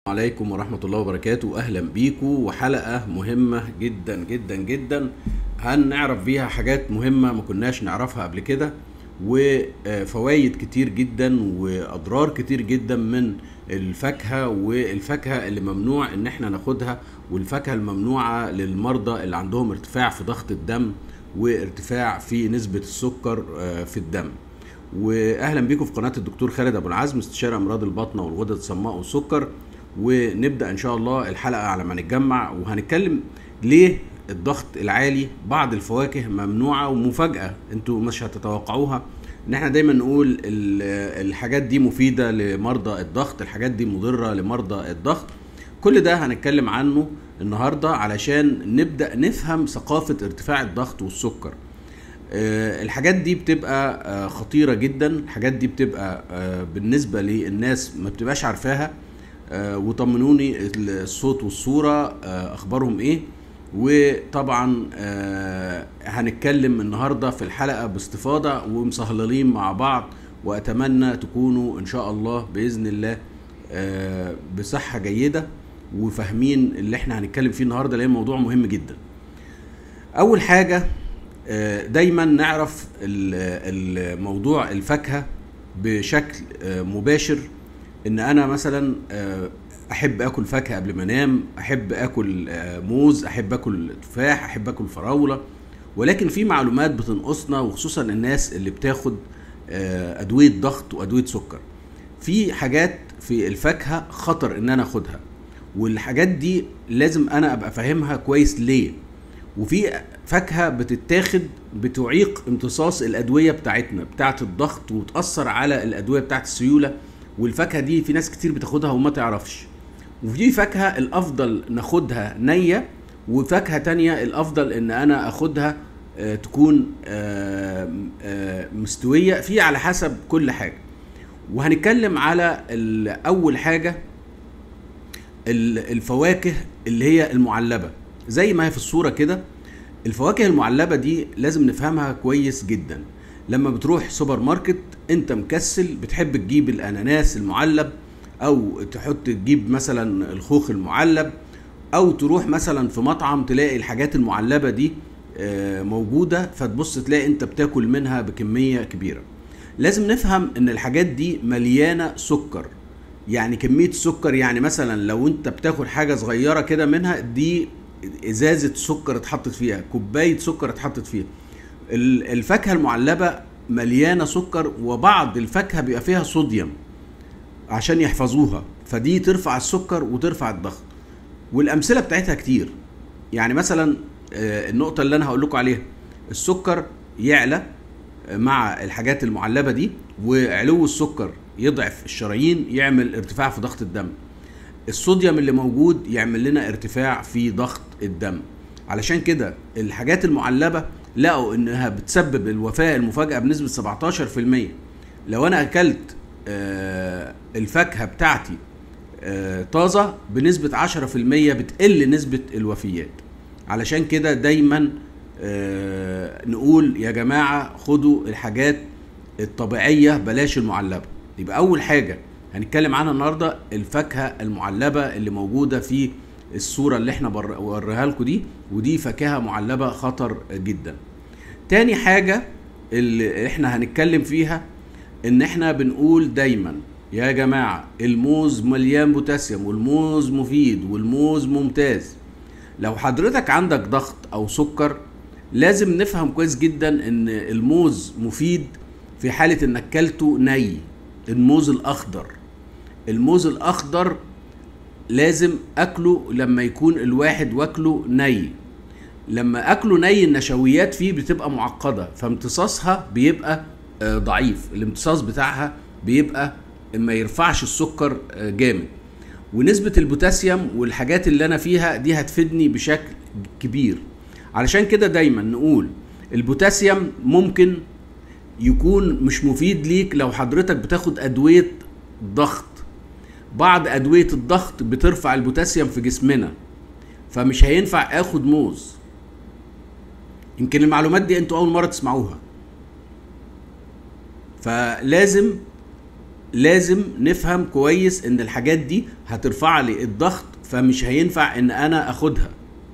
عليكم ورحمة الله وبركاته أهلا بيكم وحلقة مهمة جدا جدا جدا هنعرف فيها حاجات مهمة ما كناش نعرفها قبل كده وفوائد كتير جدا وأضرار كتير جدا من الفاكهة والفاكهة اللي ممنوع إن احنا ناخدها والفاكهة الممنوعة للمرضى اللي عندهم ارتفاع في ضغط الدم وارتفاع في نسبة السكر في الدم واهلا بيكم في قناه الدكتور خالد ابو العزم استشاري امراض البطنه والغدد الصماء والسكر ونبدا ان شاء الله الحلقه على ما نتجمع وهنتكلم ليه الضغط العالي بعض الفواكه ممنوعه ومفاجاه انتوا مش هتتوقعوها ان احنا دايما نقول الحاجات دي مفيده لمرضى الضغط الحاجات دي مضره لمرضى الضغط كل ده هنتكلم عنه النهارده علشان نبدا نفهم ثقافه ارتفاع الضغط والسكر الحاجات دي بتبقى خطيره جدا الحاجات دي بتبقى بالنسبه للناس ما بتبقاش عارفاها وطمنوني الصوت والصوره اخبارهم ايه وطبعا هنتكلم النهارده في الحلقه باستفاضه ومسهلين مع بعض واتمنى تكونوا ان شاء الله باذن الله بصحه جيده وفاهمين اللي احنا هنتكلم فيه النهارده لان موضوع مهم جدا اول حاجه دايما نعرف الموضوع الفاكهه بشكل مباشر ان انا مثلا احب اكل فاكهه قبل ما انام احب اكل موز احب اكل تفاح احب اكل فراوله ولكن في معلومات بتنقصنا وخصوصا الناس اللي بتاخد ادويه ضغط وادويه سكر في حاجات في الفاكهه خطر ان انا اخدها والحاجات دي لازم انا ابقى فاهمها كويس ليه وفي فاكهه بتتاخد بتعيق امتصاص الادويه بتاعتنا بتاعه الضغط وتاثر على الادويه بتاعه السيوله والفاكهه دي في ناس كتير بتاخدها وما تعرفش وفي فاكهه الافضل ناخدها نيه وفاكهه تانية الافضل ان انا اخدها آه تكون آه آه مستويه في على حسب كل حاجه وهنتكلم على اول حاجه الفواكه اللي هي المعلبه زي ما هي في الصوره كده الفواكه المعلبه دي لازم نفهمها كويس جدا لما بتروح سوبر ماركت انت مكسل بتحب تجيب الاناناس المعلب او تحط تجيب مثلا الخوخ المعلب او تروح مثلا في مطعم تلاقي الحاجات المعلبه دي موجوده فتبص تلاقي انت بتاكل منها بكميه كبيره لازم نفهم ان الحاجات دي مليانه سكر يعني كميه سكر يعني مثلا لو انت بتاكل حاجه صغيره كده منها دي ازازه سكر اتحطت فيها كوبايه سكر اتحطت فيها الفاكهه المعلبه مليانه سكر وبعض الفاكهه بيبقى فيها صوديوم عشان يحفظوها فدي ترفع السكر وترفع الضغط والامثله بتاعتها كتير يعني مثلا النقطه اللي انا هقول لكم عليها السكر يعلى مع الحاجات المعلبه دي وعلو السكر يضعف الشرايين يعمل ارتفاع في ضغط الدم الصوديوم اللي موجود يعمل لنا ارتفاع في ضغط الدم علشان كده الحاجات المعلبة لقوا انها بتسبب الوفاة المفاجئة بنسبة 17% لو انا اكلت الفاكهة بتاعتي طازة بنسبة 10% بتقل نسبة الوفيات علشان كده دايما نقول يا جماعة خدوا الحاجات الطبيعية بلاش المعلبة يبقى اول حاجة هنتكلم عنها النهارده الفاكهه المعلبه اللي موجوده في الصوره اللي احنا بوريها لكم دي ودي فاكهه معلبه خطر جدا تاني حاجه اللي احنا هنتكلم فيها ان احنا بنقول دايما يا جماعه الموز مليان بوتاسيوم والموز مفيد والموز ممتاز لو حضرتك عندك ضغط او سكر لازم نفهم كويس جدا ان الموز مفيد في حاله انك كلته ني الموز الاخضر الموز الاخضر لازم اكله لما يكون الواحد واكله ني لما اكله ني النشويات فيه بتبقى معقده فامتصاصها بيبقى ضعيف الامتصاص بتاعها بيبقى ما يرفعش السكر جامد ونسبة البوتاسيوم والحاجات اللي انا فيها دي هتفيدني بشكل كبير علشان كده دايما نقول البوتاسيوم ممكن يكون مش مفيد ليك لو حضرتك بتاخد ادويه ضغط بعض ادويه الضغط بترفع البوتاسيوم في جسمنا فمش هينفع اخد موز يمكن المعلومات دي انتوا اول مره تسمعوها فلازم لازم نفهم كويس ان الحاجات دي هترفع لي الضغط فمش هينفع ان انا اخدها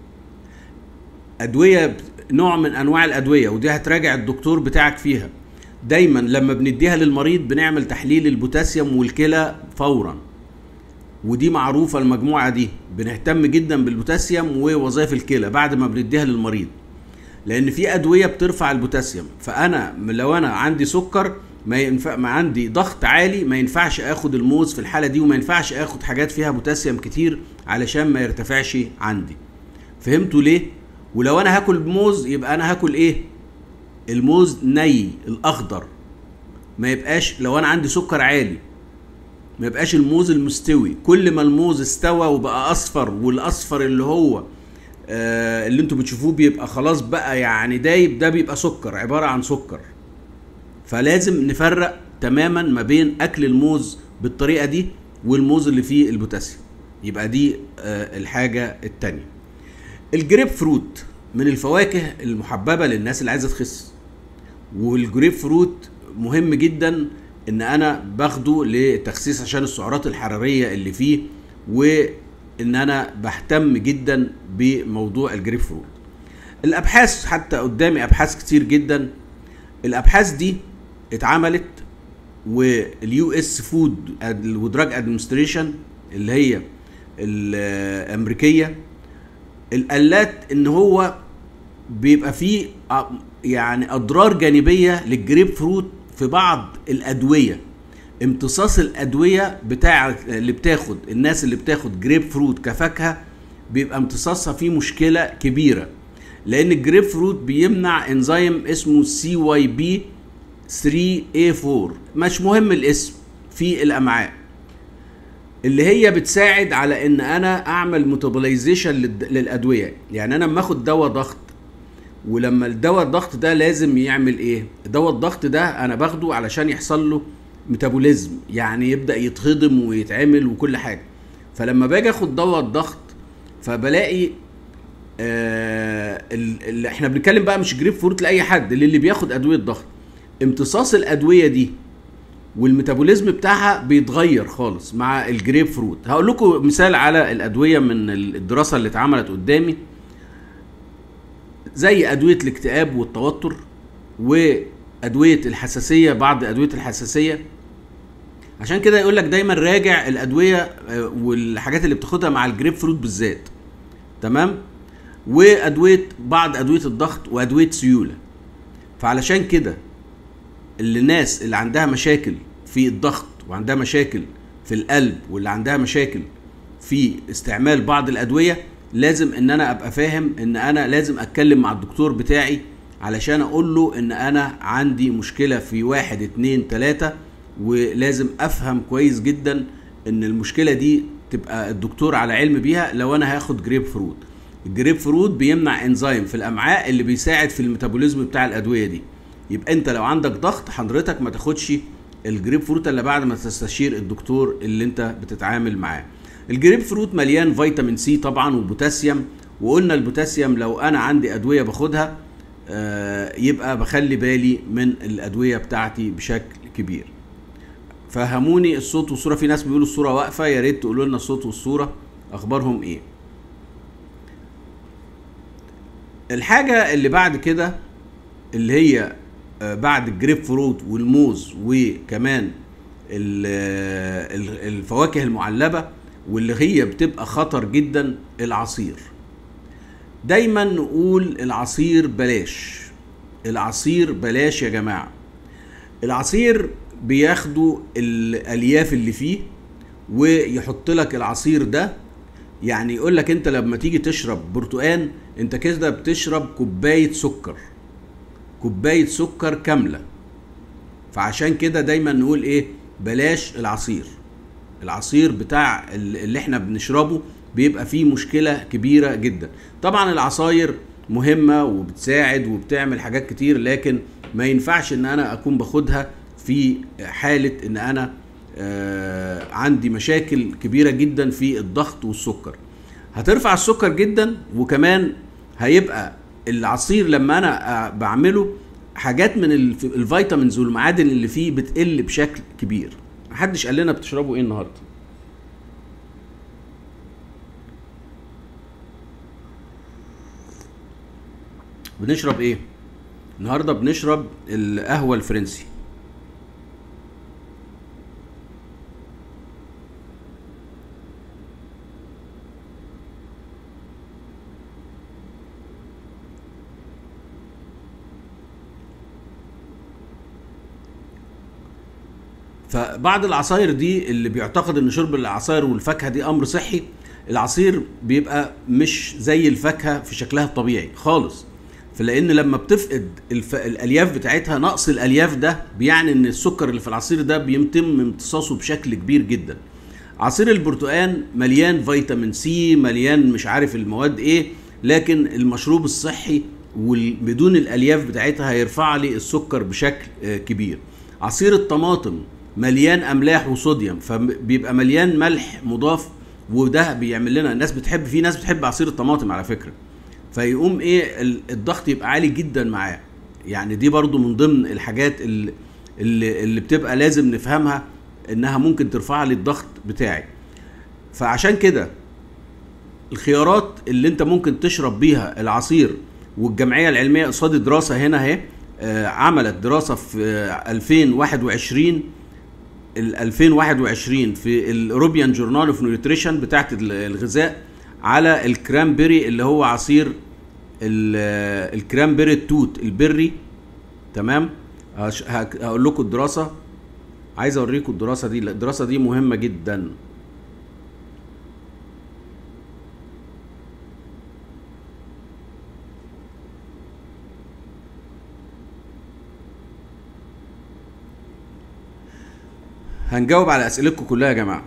ادويه نوع من انواع الادويه ودي هتراجع الدكتور بتاعك فيها دايما لما بنديها للمريض بنعمل تحليل البوتاسيوم والكلى فورا ودي معروفه المجموعه دي بنهتم جدا بالبوتاسيوم ووظائف الكلى بعد ما بنديها للمريض لان في ادويه بترفع البوتاسيوم فانا لو انا عندي سكر ما ينفع ما عندي ضغط عالي ما ينفعش اخد الموز في الحاله دي وما ينفعش اخد حاجات فيها بوتاسيوم كتير علشان ما يرتفعش عندي فهمتوا ليه ولو انا هاكل موز يبقى انا هاكل ايه الموز ني الاخضر ما يبقاش لو انا عندي سكر عالي ما يبقاش الموز المستوي كل ما الموز استوى وبقى اصفر والاصفر اللي هو آه اللي انتوا بتشوفوه بيبقى خلاص بقى يعني دايب ده بيبقى سكر عباره عن سكر فلازم نفرق تماما ما بين اكل الموز بالطريقه دي والموز اللي فيه البوتاسيوم يبقى دي آه الحاجه التانية الجريب فروت من الفواكه المحببه للناس اللي عايزه تخس والجريب فروت مهم جدا ان انا باخده للتخسيس عشان السعرات الحراريه اللي فيه وان انا بهتم جدا بموضوع الجريب فروت الابحاث حتى قدامي ابحاث كتير جدا الابحاث دي اتعملت واليو اس فود ودراج ادمنستريشن اللي هي الامريكيه القالات ان هو بيبقى فيه يعني اضرار جانبيه للجريب فروت في بعض الادويه امتصاص الادويه بتاع اللي بتاخد الناس اللي بتاخد جريب فروت كفاكهه بيبقى امتصاصها فيه مشكله كبيره لان الجريب فروت بيمنع انزيم اسمه سي واي بي 3 a 4 مش مهم الاسم في الامعاء اللي هي بتساعد على ان انا اعمل ميتابولايزيشن للادويه يعني انا لما اخد دواء ضغط ولما الدواء الضغط ده لازم يعمل ايه دواء الضغط ده انا باخده علشان يحصل له ميتابوليزم يعني يبدا يتهضم ويتعمل وكل حاجه فلما باجي اخد دواء الضغط فبلاقي آه اللي احنا بنتكلم بقى مش جريب فروت لاي حد اللي, اللي بياخد ادويه ضغط امتصاص الادويه دي والميتابوليزم بتاعها بيتغير خالص مع الجريب فروت هقول لكم مثال على الادويه من الدراسه اللي اتعملت قدامي زي ادويه الاكتئاب والتوتر وادويه الحساسيه بعض ادويه الحساسيه عشان كده يقول لك دايما راجع الادويه والحاجات اللي بتاخدها مع الجريب فروت بالذات تمام وادويه بعض ادويه الضغط وادويه سيوله فعلشان كده اللي الناس اللي عندها مشاكل في الضغط وعندها مشاكل في القلب واللي عندها مشاكل في استعمال بعض الادويه لازم ان انا ابقى فاهم ان انا لازم اتكلم مع الدكتور بتاعي علشان اقول له ان انا عندي مشكله في واحد اتنين تلاته ولازم افهم كويس جدا ان المشكله دي تبقى الدكتور على علم بيها لو انا هاخد جريب فروت الجريب فروت بيمنع انزيم في الامعاء اللي بيساعد في الميتابوليزم بتاع الادويه دي يبقى انت لو عندك ضغط حضرتك ما تاخدش الجريب فروت الا بعد ما تستشير الدكتور اللي انت بتتعامل معاه الجريب فروت مليان فيتامين سي طبعا وبوتاسيوم وقلنا البوتاسيوم لو انا عندي ادويه باخدها آه يبقى بخلي بالي من الادويه بتاعتي بشكل كبير فهموني الصوت والصوره في ناس بيقولوا الصوره واقفه يا ريت تقولوا لنا الصوت والصوره اخبارهم ايه الحاجه اللي بعد كده اللي هي بعد الجريب فروت والموز وكمان الفواكه المعلبه واللي هي بتبقى خطر جدا العصير دايما نقول العصير بلاش العصير بلاش يا جماعه العصير بياخدوا الالياف اللي فيه ويحط لك العصير ده يعني يقول لك انت لما تيجي تشرب برتقان انت كده بتشرب كوبايه سكر كوبايه سكر كامله فعشان كده دايما نقول ايه بلاش العصير العصير بتاع اللي احنا بنشربه بيبقى فيه مشكله كبيره جدا طبعا العصاير مهمه وبتساعد وبتعمل حاجات كتير لكن ما ينفعش ان انا اكون باخدها في حاله ان انا آه عندي مشاكل كبيره جدا في الضغط والسكر هترفع السكر جدا وكمان هيبقى العصير لما انا بعمله حاجات من الفيتامينز والمعادن اللي فيه بتقل بشكل كبير محدش قال لنا بتشربوا ايه النهارده بنشرب ايه النهارده بنشرب القهوه الفرنسي فبعض العصاير دي اللي بيعتقد ان شرب العصاير والفاكهه دي امر صحي العصير بيبقى مش زي الفاكهه في شكلها الطبيعي خالص فلان لما بتفقد الف... الالياف بتاعتها نقص الالياف ده بيعني ان السكر اللي في العصير ده بيتم امتصاصه بشكل كبير جدا عصير البرتقال مليان فيتامين سي مليان مش عارف المواد ايه لكن المشروب الصحي وبدون الالياف بتاعتها هيرفع لي السكر بشكل آه، كبير عصير الطماطم مليان املاح وصوديوم فبيبقى مليان ملح مضاف وده بيعمل لنا الناس بتحب في ناس بتحب عصير الطماطم على فكره فيقوم ايه ال- الضغط يبقى عالي جدا معاه يعني دي برضو من ضمن الحاجات اللي, اللي, اللي بتبقى لازم نفهمها انها ممكن ترفع لي الضغط بتاعي فعشان كده الخيارات اللي انت ممكن تشرب بيها العصير والجمعيه العلميه قصاد دراسه هنا اهي آه، عملت دراسه في آه، 2021 ال 2021 في الاوروبيان جورنال اوف نيوتريشن بتاعت ال- الغذاء على الكرامبري اللي هو عصير ال- الكرامبري التوت البري تمام هش- هك- هقول لكم الدراسه عايز اوريكم الدراسه دي الدراسه دي مهمه جدا هنجاوب على اسئلتكم كلها يا جماعه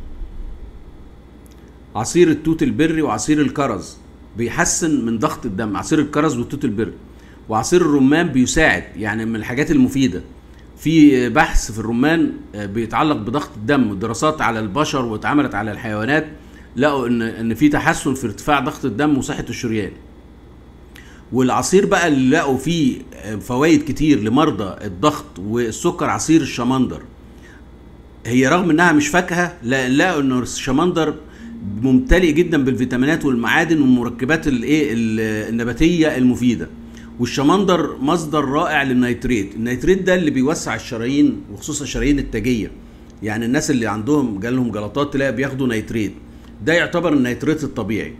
عصير التوت البري وعصير الكرز بيحسن من ضغط الدم عصير الكرز والتوت البري وعصير الرمان بيساعد يعني من الحاجات المفيده في بحث في الرمان آه، بيتعلق بضغط الدم ودراسات على البشر واتعملت على الحيوانات لقوا ان ان في تحسن في ارتفاع ضغط الدم وصحه الشريان والعصير بقى اللي لقوا فيه آه، فوائد كتير لمرضى الضغط والسكر عصير الشمندر هي رغم انها مش فاكهه لا لقوا ان الشمندر ممتلئ جدا بالفيتامينات والمعادن والمركبات الايه ال- النباتيه المفيده والشمندر مصدر رائع للنيتريت النيتريت ده اللي بيوسع الشرايين وخصوصا الشرايين التاجيه يعني الناس اللي عندهم جالهم جلطات تلاقي بياخدوا نيتريت ده يعتبر النيتريت الطبيعي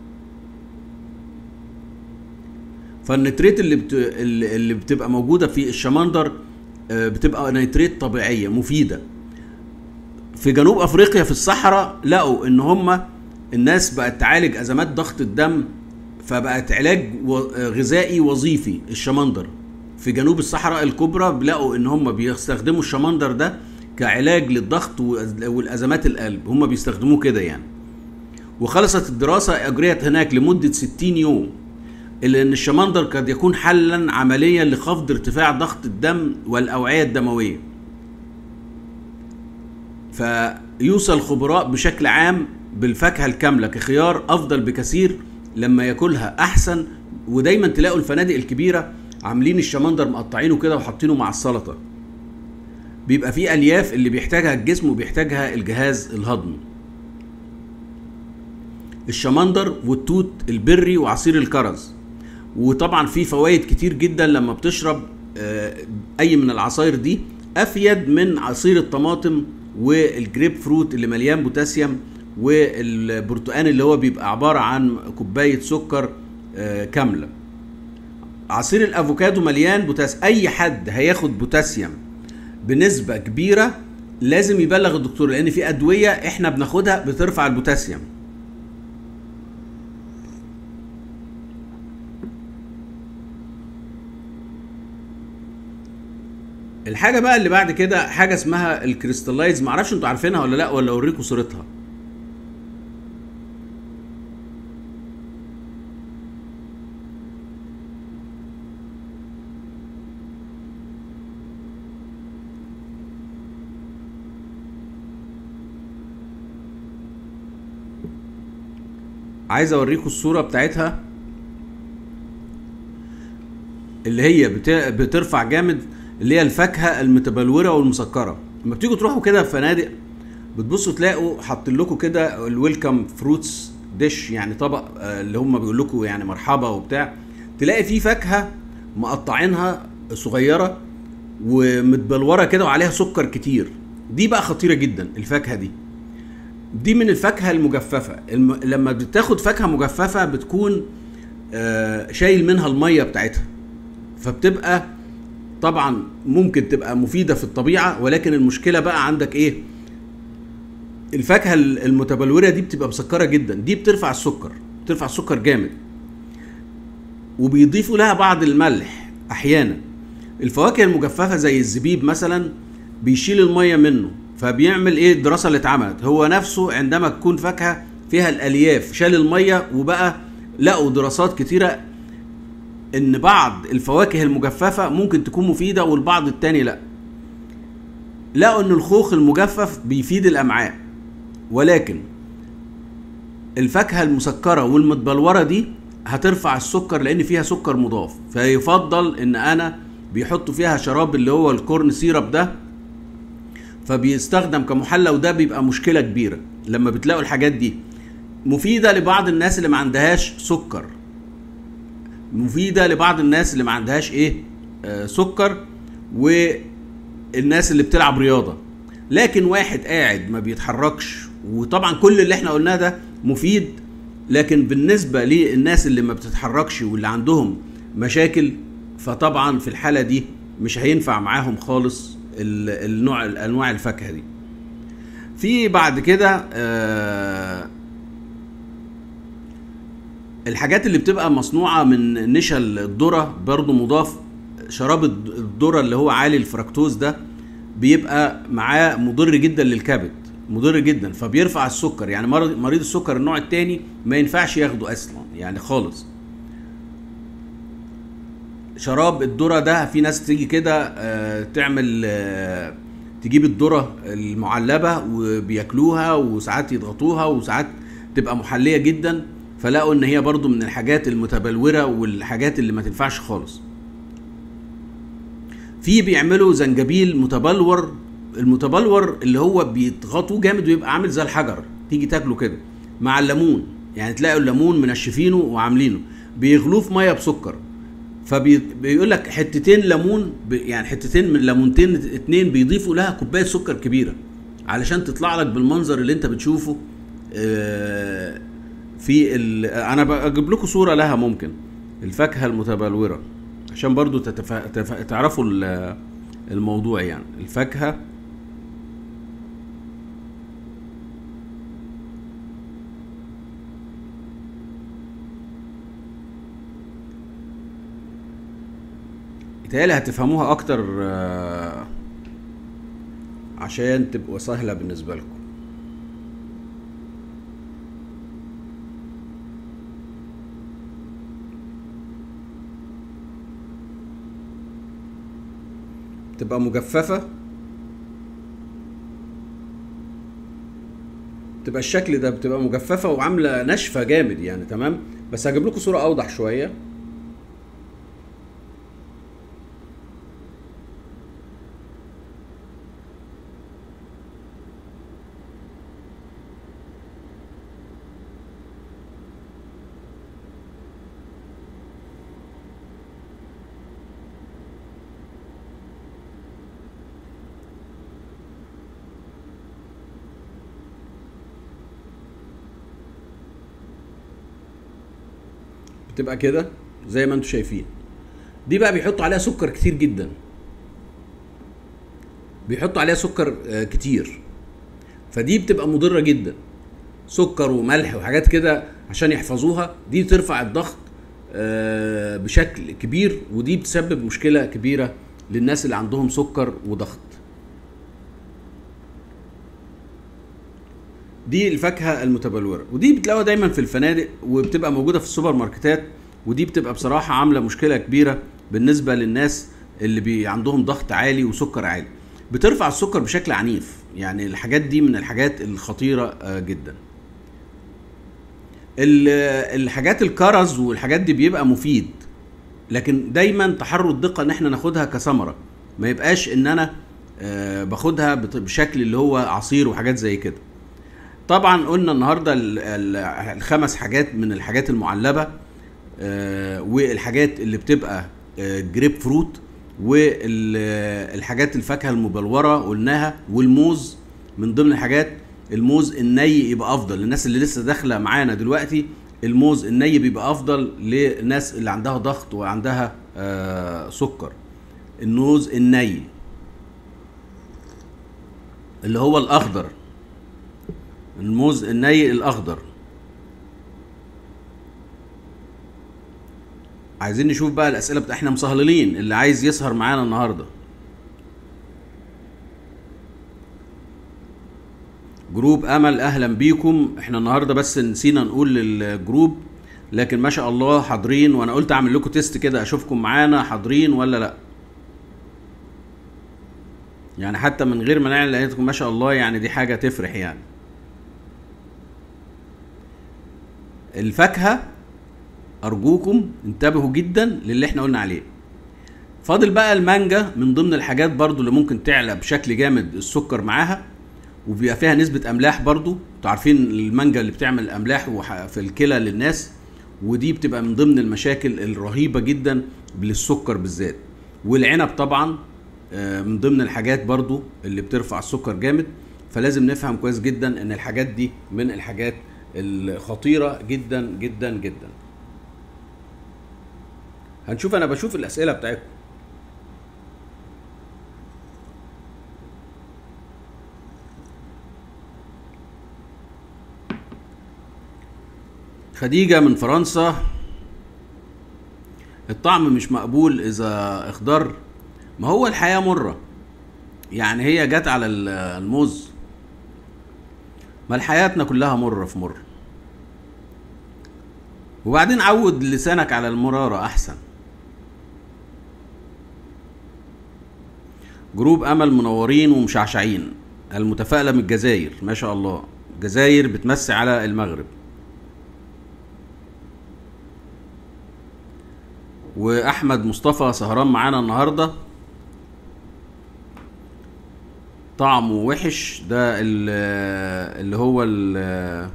فالنيتريت اللي بت... اللي اللي بتبقى موجوده في الشمندر آه، بتبقى نيتريت طبيعيه مفيده في جنوب افريقيا في الصحراء لقوا ان هم الناس بقت تعالج ازمات ضغط الدم فبقت علاج و- غذائي وظيفي الشمندر في جنوب الصحراء الكبرى لقوا ان هم بيستخدموا الشمندر ده كعلاج للضغط وأز- والازمات القلب هم بيستخدموه كده يعني وخلصت الدراسة أجريت هناك لمدة 60 يوم إلا أن الشمندر قد يكون حلا عمليا لخفض ارتفاع ضغط الدم والأوعية الدموية فيوصل الخبراء بشكل عام بالفاكهة الكاملة كخيار أفضل بكثير لما ياكلها أحسن ودايما تلاقوا الفنادق الكبيرة عاملين الشمندر مقطعينه كده وحاطينه مع السلطة بيبقى فيه ألياف اللي بيحتاجها الجسم وبيحتاجها الجهاز الهضمي الشمندر والتوت البري وعصير الكرز وطبعا في فوائد كتير جدا لما بتشرب آه، اي من العصاير دي افيد من عصير الطماطم والجريب فروت اللي مليان بوتاسيوم والبرتقال اللي هو بيبقى عباره عن كوبايه سكر آه، كامله عصير الافوكادو مليان بوتاسيوم اي حد هياخد بوتاسيوم بنسبه كبيره لازم يبلغ الدكتور لان في ادويه احنا بناخدها بترفع البوتاسيوم الحاجه بقى اللي بعد كده حاجه اسمها الكريستالايز معرفش انتوا عارفينها ولا لا ولا اوريكم صورتها عايز اوريكم الصوره بتاعتها اللي هي بت- بترفع جامد اللي هي الفاكهه المتبلوره والمسكره لما بتيجوا تروحوا كده في فنادق بتبصوا تلاقوا حاطين لكم كده الويلكم فروتس ديش يعني طبق آه، اللي هم بيقول لكم يعني مرحبا وبتاع تلاقي فيه فاكهه مقطعينها صغيره ومتبلوره كده وعليها سكر كتير دي بقى خطيره جدا الفاكهه دي دي من الفاكهه المجففه الم... لما بتاخد فاكهه مجففه بتكون آه، شايل منها الميه بتاعتها فبتبقى طبعا ممكن تبقى مفيده في الطبيعه ولكن المشكله بقى عندك ايه الفاكهه المتبلوره دي بتبقى مسكره جدا دي بترفع السكر بترفع السكر جامد وبيضيفوا لها بعض الملح احيانا الفواكه المجففه زي الزبيب مثلا بيشيل الميه منه فبيعمل ايه الدراسه اللي اتعملت هو نفسه عندما تكون فاكهه فيها الالياف شال الميه وبقى لقوا دراسات كتيره ان بعض الفواكه المجففه ممكن تكون مفيده والبعض التاني لا لقوا ان الخوخ المجفف بيفيد الامعاء ولكن الفاكهه المسكره والمتبلوره دي هترفع السكر لان فيها سكر مضاف فيفضل ان انا بيحطوا فيها شراب اللي هو الكورن سيرب ده فبيستخدم كمحلى وده بيبقى مشكله كبيره لما بتلاقوا الحاجات دي مفيده لبعض الناس اللي ما عندهاش سكر مفيده لبعض الناس اللي ما عندهاش ايه آه سكر والناس اللي بتلعب رياضه لكن واحد قاعد ما بيتحركش وطبعا كل اللي احنا قلناه ده مفيد لكن بالنسبه للناس اللي ما بتتحركش واللي عندهم مشاكل فطبعا في الحاله دي مش هينفع معاهم خالص ال- النوع انواع الفاكهه دي في بعد كده آه الحاجات اللي بتبقى مصنوعه من نشا الذره برضو مضاف شراب الد- الذره اللي هو عالي الفركتوز ده بيبقى معاه مضر جدا للكبد مضر جدا فبيرفع السكر يعني مرض مريض السكر النوع الثاني ما ينفعش ياخده اصلا يعني خالص شراب الذره ده في ناس تيجي كده آه، تعمل آه، تجيب الذره المعلبه وبياكلوها وساعات يضغطوها وساعات تبقى محليه جدا فلقوا ان هي برضو من الحاجات المتبلوره والحاجات اللي ما تنفعش خالص في بيعملوا زنجبيل متبلور المتبلور اللي هو بيضغطوه جامد ويبقى عامل زي الحجر تيجي تاكله كده مع الليمون يعني تلاقوا الليمون منشفينه وعاملينه بيغلوه في ميه بسكر فبيقول لك حتتين ليمون ب- يعني حتتين من ليمونتين اتنين بيضيفوا لها كوبايه سكر كبيره علشان تطلع لك بالمنظر اللي انت بتشوفه آه، في ال... انا بجيب لكم صوره لها ممكن الفاكهه المتبلوره عشان برضو تتف... تف... تعرفوا ال- الموضوع يعني الفاكهه بيتهيألي هتفهموها اكتر آه، عشان تبقوا سهله بالنسبه لكم تبقى مجففه تبقى الشكل ده بتبقى مجففه وعامله ناشفه جامد يعني تمام بس هجيب لكم صوره اوضح شويه بتبقى كده زي ما انتم شايفين دي بقى بيحطوا عليها سكر كتير جدا بيحطوا عليها سكر آه، كتير فدي بتبقى مضره جدا سكر وملح وحاجات كده عشان يحفظوها دي ترفع الضغط آه، بشكل كبير ودي بتسبب مشكله كبيره للناس اللي عندهم سكر وضغط دي الفاكهه المتبلوره ودي بتلاقوها دايما في الفنادق وبتبقى موجوده في السوبر ماركتات ودي بتبقى بصراحه عامله مشكله كبيره بالنسبه للناس اللي بي عندهم ضغط عالي وسكر عالي بترفع السكر بشكل عنيف يعني الحاجات دي من الحاجات الخطيره آه، جدا ال- الحاجات الكرز والحاجات دي بيبقى مفيد لكن دايما تحروا الدقه ان احنا ناخدها كثمره ما يبقاش ان انا آه، باخدها بط- بشكل اللي هو عصير وحاجات زي كده طبعا قلنا النهارده ال- ال- الخمس حاجات من الحاجات المعلبه آه، والحاجات اللي بتبقى آه، جريب فروت والحاجات الفاكهه المبلوره قلناها والموز من ضمن الحاجات الموز الني يبقى افضل للناس اللي لسه داخله معانا دلوقتي الموز الني بيبقى افضل للناس اللي عندها ضغط وعندها آه، سكر الموز الني اللي هو الاخضر الموز الني الاخضر عايزين نشوف بقى الاسئله بتاع احنا مسهللين اللي عايز يسهر معانا النهارده جروب امل اهلا بيكم احنا النهارده بس نسينا نقول للجروب لكن ما شاء الله حاضرين وانا قلت اعمل لكم تيست كده اشوفكم معانا حاضرين ولا لا يعني حتى من غير ما نعلن لقيتكم ما شاء الله يعني دي حاجه تفرح يعني الفاكهه ارجوكم انتبهوا جدا للي احنا قلنا عليه فاضل بقى المانجا من ضمن الحاجات برضو اللي ممكن تعلى بشكل جامد السكر معاها وبيبقى فيها نسبة أملاح برضو انتوا عارفين المانجا اللي بتعمل أملاح وح- في الكلى للناس ودي بتبقى من ضمن المشاكل الرهيبة جدا للسكر بالذات والعنب طبعا آه، من ضمن الحاجات برضو اللي بترفع السكر جامد فلازم نفهم كويس جدا ان الحاجات دي من الحاجات الخطيرة جدا جدا جدا هنشوف انا بشوف الاسئله بتاعتكم خديجة من فرنسا الطعم مش مقبول إذا اخضر ما هو الحياة مرة يعني هي جت على ال- الموز ما حياتنا كلها مرة في مرة وبعدين عود لسانك على المرارة أحسن جروب أمل منورين ومشعشعين المتفائلة من الجزائر ما شاء الله الجزائر بتمسي على المغرب واحمد مصطفى سهران معانا النهارده طعمه وحش ده ال- اللي هو ال-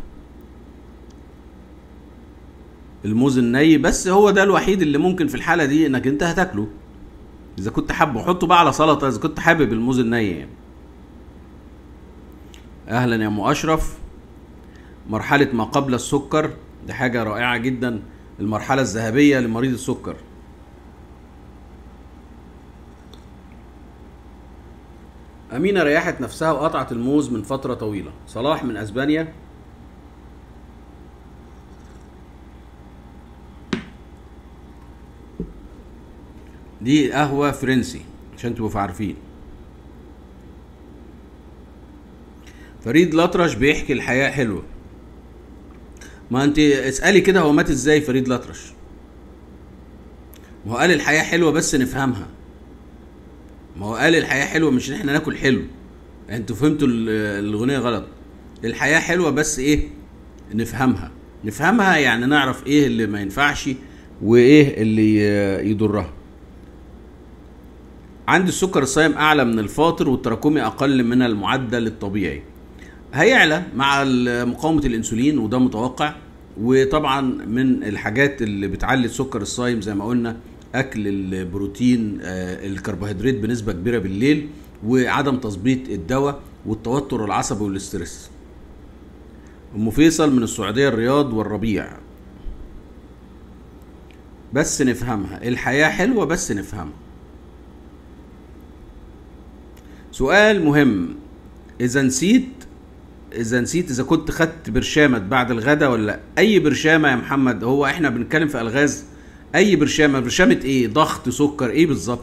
الموز الني بس هو ده الوحيد اللي ممكن في الحاله دي انك انت هتاكله اذا كنت حابه حطه بقى على سلطه اذا كنت حابب الموز الني يعني. اهلا يا ام اشرف مرحله ما قبل السكر دي حاجه رائعه جدا المرحله الذهبيه لمريض السكر أمينة ريحت نفسها وقطعت الموز من فترة طويلة صلاح من أسبانيا دي قهوة فرنسي عشان تبقوا عارفين فريد الأطرش بيحكي الحياة حلوة ما انت اسألي كده هو مات ازاي فريد الأطرش ما هو قال الحياة حلوة بس نفهمها ما هو قال الحياة حلوة مش ان احنا ناكل حلو انتوا فهمتوا ال- الأغنية غلط الحياة حلوة بس ايه نفهمها نفهمها يعني نعرف ايه اللي ما ينفعش وايه اللي ي- يضرها عندي السكر الصايم اعلى من الفاطر والتراكمي اقل من المعدل الطبيعي هيعلى مع ال- مقاومة الانسولين وده متوقع وطبعا من الحاجات اللي بتعلي السكر الصايم زي ما قلنا اكل البروتين آه، الكربوهيدرات بنسبة كبيرة بالليل وعدم تظبيط الدواء والتوتر العصبي والاسترس ام فيصل من السعودية الرياض والربيع بس نفهمها الحياة حلوة بس نفهمها سؤال مهم اذا نسيت اذا نسيت اذا كنت خدت برشامه بعد الغداء ولا لأ. اي برشامه يا محمد هو احنا بنتكلم في الغاز اي برشامه برشامه ايه ضغط سكر ايه بالظبط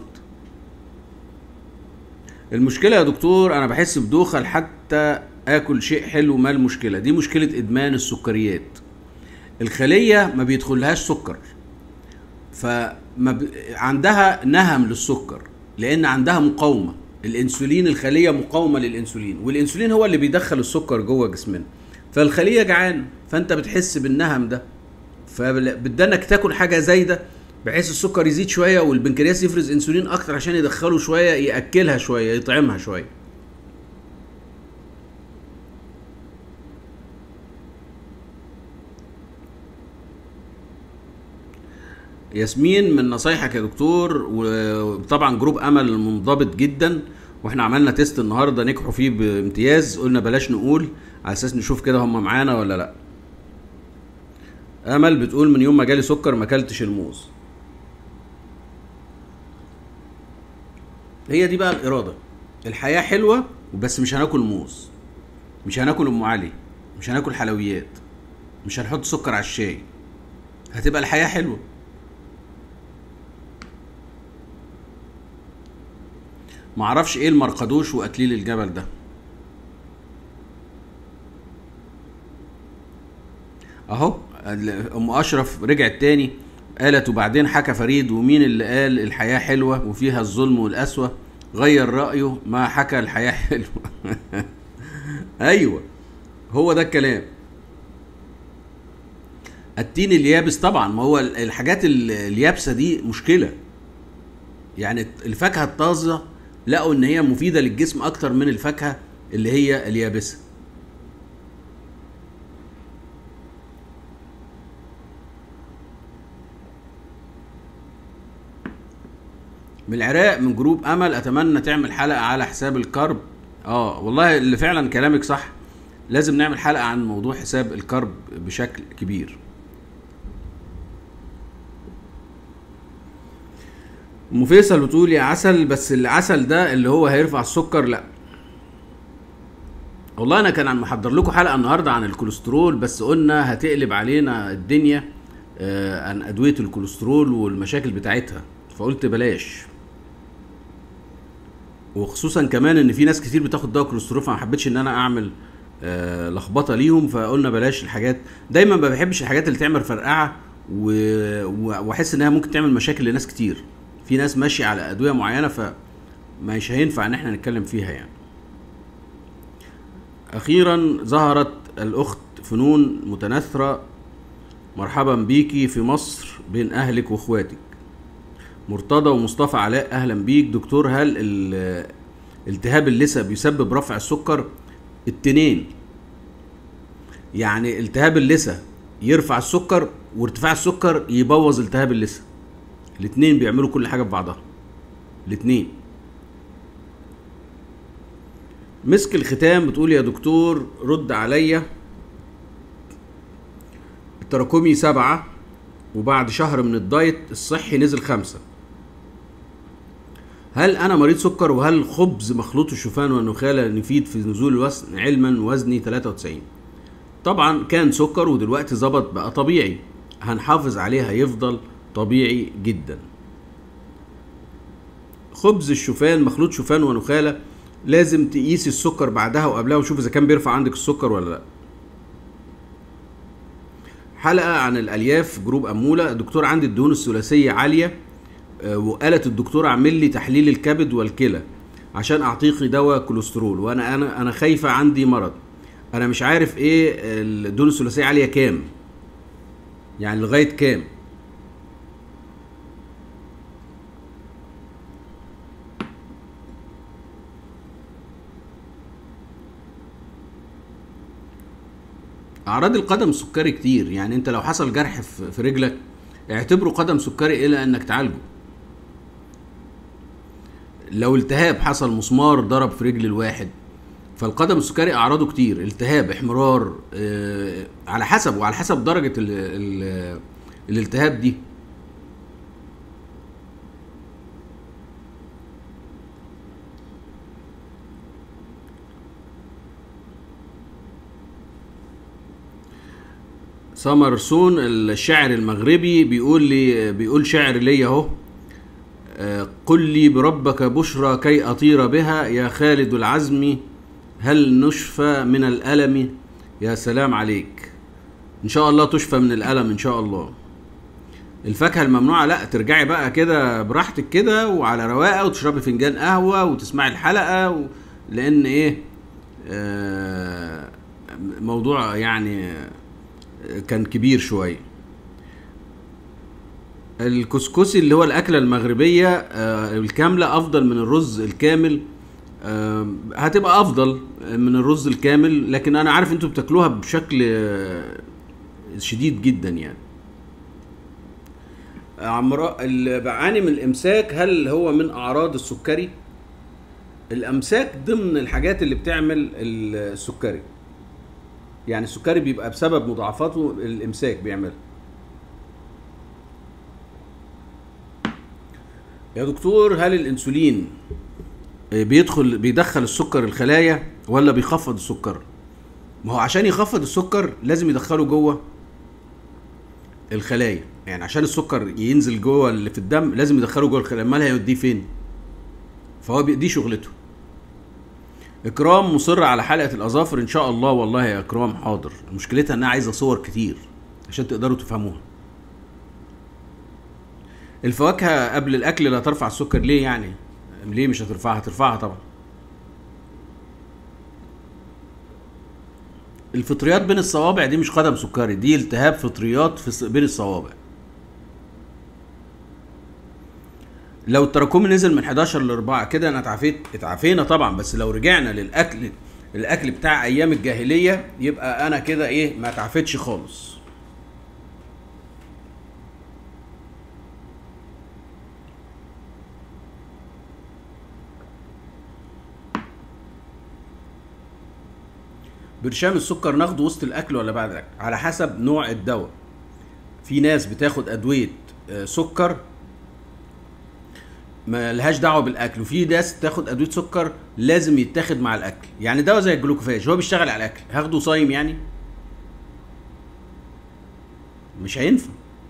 المشكله يا دكتور انا بحس بدوخه حتى اكل شيء حلو ما المشكله دي مشكله ادمان السكريات الخليه ما بيدخلهاش سكر فما ب... عندها نهم للسكر لان عندها مقاومه الانسولين الخليه مقاومه للانسولين والانسولين هو اللي بيدخل السكر جوه جسمنا فالخليه جعان فانت بتحس بالنهم ده فبدانك تاكل حاجه زايده بحيث السكر يزيد شويه والبنكرياس يفرز انسولين اكتر عشان يدخله شويه ياكلها شويه يطعمها شويه ياسمين من نصايحك يا دكتور وطبعا جروب امل منضبط جدا واحنا عملنا تيست النهارده نجحوا فيه بامتياز قلنا بلاش نقول على اساس نشوف كده هم معانا ولا لا امل بتقول من يوم ما جالي سكر ما اكلتش الموز هي دي بقى الاراده الحياه حلوه بس مش هناكل موز مش هناكل ام علي مش هناكل حلويات مش هنحط سكر على الشاي هتبقى الحياه حلوه معرفش ايه المرقدوش واكليل الجبل ده اهو ام اشرف رجعت تاني قالت وبعدين حكى فريد ومين اللي قال الحياه حلوه وفيها الظلم والقسوه غير رايه ما حكى الحياه حلوه ايوه هو ده الكلام التين اليابس طبعا ما هو الحاجات اليابسه دي مشكله يعني الفاكهه الطازه لقوا ان هي مفيده للجسم اكتر من الفاكهه اللي هي اليابسه من العراق من جروب امل اتمنى تعمل حلقه على حساب الكرب اه والله اللي فعلا كلامك صح لازم نعمل حلقه عن موضوع حساب الكرب بشكل كبير ام فيصل بتقول يا عسل بس العسل ده اللي هو هيرفع السكر لا والله انا كان محضر لكم حلقه النهارده عن الكوليسترول بس قلنا هتقلب علينا الدنيا آه عن ادويه الكوليسترول والمشاكل بتاعتها فقلت بلاش وخصوصا كمان ان في ناس كتير بتاخد دواء كوليسترول فما حبيتش ان انا اعمل آه لخبطه ليهم فقلنا بلاش الحاجات دايما ما بحبش الحاجات اللي تعمل فرقعه واحس انها ممكن تعمل مشاكل لناس كتير في ناس ماشيه على ادويه معينه فمش هينفع ان احنا نتكلم فيها يعني اخيرا ظهرت الاخت فنون متناثره مرحبا بيكي في مصر بين اهلك واخواتك مرتضى ومصطفى علاء اهلا بيك دكتور هل التهاب اللثه بيسبب رفع السكر التنين يعني التهاب اللثه يرفع السكر وارتفاع السكر يبوظ التهاب اللثه الاتنين بيعملوا كل حاجه في بعضها الاتنين مسك الختام بتقول يا دكتور رد عليا التراكمي سبعة وبعد شهر من الدايت الصحي نزل خمسة هل أنا مريض سكر وهل خبز مخلوط الشوفان والنخالة نفيد في نزول الوزن علما وزني 93 طبعا كان سكر ودلوقتي ظبط بقى طبيعي هنحافظ عليه هيفضل طبيعي جدا خبز الشوفان مخلوط شوفان ونخاله لازم تقيس السكر بعدها وقبلها وشوف اذا كان بيرفع عندك السكر ولا لا حلقه عن الالياف جروب اموله دكتور عندي الدهون الثلاثيه عاليه وقالت الدكتور اعمل لي تحليل الكبد والكلى عشان اعطيكي دواء كوليسترول وانا انا انا خايفه عندي مرض انا مش عارف ايه الدهون الثلاثيه عاليه كام يعني لغايه كام اعراض القدم السكري كتير يعني انت لو حصل جرح في رجلك اعتبره قدم سكري الى انك تعالجه لو التهاب حصل مسمار ضرب في رجل الواحد فالقدم السكري اعراضه كتير التهاب احمرار اه على حسب وعلى حسب درجه ال ال الالتهاب دي سمر سون الشاعر المغربي بيقول لي بيقول شعر لي اهو قل لي بربك بشرى كي اطير بها يا خالد العزم هل نشفى من الالم يا سلام عليك ان شاء الله تشفى من الالم ان شاء الله الفاكهه الممنوعه لا ترجعي بقى كده براحتك كده وعلى رواقه وتشربي فنجان قهوه وتسمعي الحلقه و... لان ايه آه موضوع يعني كان كبير شويه الكسكسي اللي هو الاكله المغربيه آه، الكامله افضل من الرز الكامل آه، هتبقى افضل من الرز الكامل لكن انا عارف انتوا بتاكلوها بشكل آه، شديد جدا يعني عمراء اللي بعاني من الامساك هل هو من اعراض السكري الامساك ضمن الحاجات اللي بتعمل السكري يعني السكري بيبقى بسبب مضاعفاته الامساك بيعملها يا دكتور هل الانسولين بيدخل بيدخل السكر الخلايا ولا بيخفض السكر ما هو عشان يخفض السكر لازم يدخله جوه الخلايا يعني عشان السكر ينزل جوه اللي في الدم لازم يدخله جوه الخلايا امال هيوديه فين فهو بي- دي شغلته اكرام مصر على حلقه الاظافر ان شاء الله والله يا اكرام حاضر مشكلتها انها عايزه صور كتير عشان تقدروا تفهموها الفواكه قبل الاكل لا ترفع السكر ليه يعني ليه مش هترفعها هترفعها طبعا الفطريات بين الصوابع دي مش قدم سكري دي التهاب فطريات في الص- بين الصوابع لو التراكمي نزل من 11 ل 4 كده انا اتعافيت اتعافينا طبعا بس لو رجعنا للاكل الاكل بتاع ايام الجاهليه يبقى انا كده ايه ما اتعافتش خالص برشام السكر ناخده وسط الاكل ولا بعد الاكل على حسب نوع الدواء في ناس بتاخد ادويه آه، سكر ما لهاش دعوه بالاكل وفي ناس تاخد ادويه سكر لازم يتاخد مع الاكل يعني دواء زي الجلوكوفاج هو بيشتغل على الاكل هاخده صايم يعني مش هينفع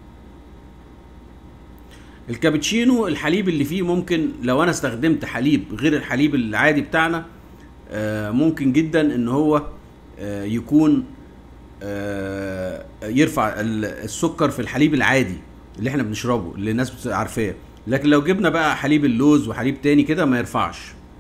الكابتشينو الحليب اللي فيه ممكن لو انا استخدمت حليب غير الحليب العادي بتاعنا آه، ممكن جدا ان هو آه، يكون آه، يرفع ال- السكر في الحليب العادي اللي احنا بنشربه اللي الناس بت- عارفاه لكن لو جبنا بقى حليب اللوز وحليب تاني كده ما يرفعش